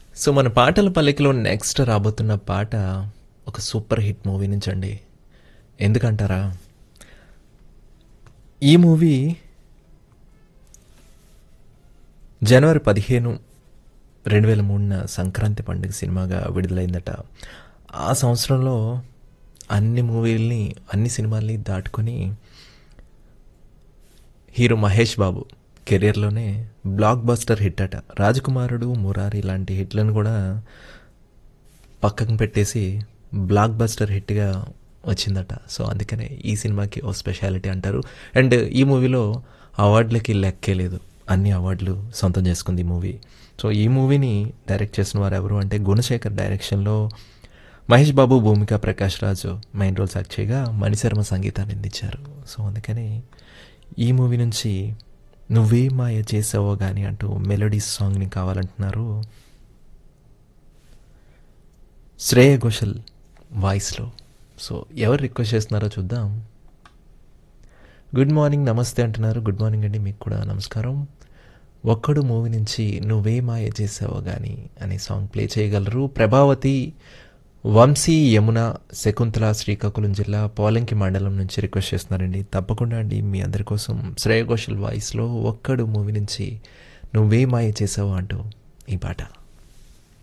so మన పాటల పల్లకిలో నెక్స్ట్ రాబోతున్న పాట ఒక సూపర్ హిట్ మూవీ నుంచి అండి ఎందుకంటారా ఈ మూవీ జనవరి పదిహేను రెండు వేల మూడున సంక్రాంతి పండుగ సినిమాగా విడుదలైందట ఆ సంవత్సరంలో అన్ని మూవీల్ని అన్ని సినిమాల్ని దాటుకొని హీరో మహేష్ బాబు కెరియర్లోనే బ్లాక్ బస్టర్ హిట్ అట రాజకుమారుడు మురారి లాంటి హిట్లను కూడా పక్కకు పెట్టేసి బ్లాక్ బస్టర్ హిట్గా వచ్చిందట సో అందుకనే ఈ సినిమాకి ఓ స్పెషాలిటీ అంటారు అండ్ ఈ మూవీలో అవార్డులకి లెక్కే లేదు అన్ని అవార్డులు సొంతం చేసుకుంది ఈ మూవీ సో ఈ మూవీని డైరెక్ట్ చేసిన వారు ఎవరు అంటే గుణశేఖర్ డైరెక్షన్లో Mahesh Babu Bhumika Prakash Raju main roles act చేయగా మణిశర్మ సంగీతాన్ని అందించారు సో అందుకని ఈ మూవీ నుంచి నువ్వే మాయ చేసావో కానీ అంటూ మెలోడీ సాంగ్ని కావాలంటున్నారు శ్రేయ ఘోషల్ వాయిస్లో సో ఎవరు రిక్వెస్ట్ చేస్తున్నారో చూద్దాం గుడ్ మార్నింగ్ నమస్తే అంటున్నారు గుడ్ మార్నింగ్ అండి మీకు కూడా నమస్కారం ఒక్కడు మూవీ నుంచి నువ్వే మాయ చేసావో కానీ అనే సాంగ్ ప్లే చేయగలరు ప్రభావతి వంశీ యమున శకుంతల శ్రీకాకుళం జిల్లా పోలంకి మండలం నుంచి రిక్వెస్ట్ చేస్తున్నారండి తప్పకుండా అండి మీ అందరి కోసం శ్రేయ ఘోషల్ వాయిస్లో ఒక్కడు మూవీ నుంచి నువ్వే మాయ చేసావో అంటూ ఈ పాట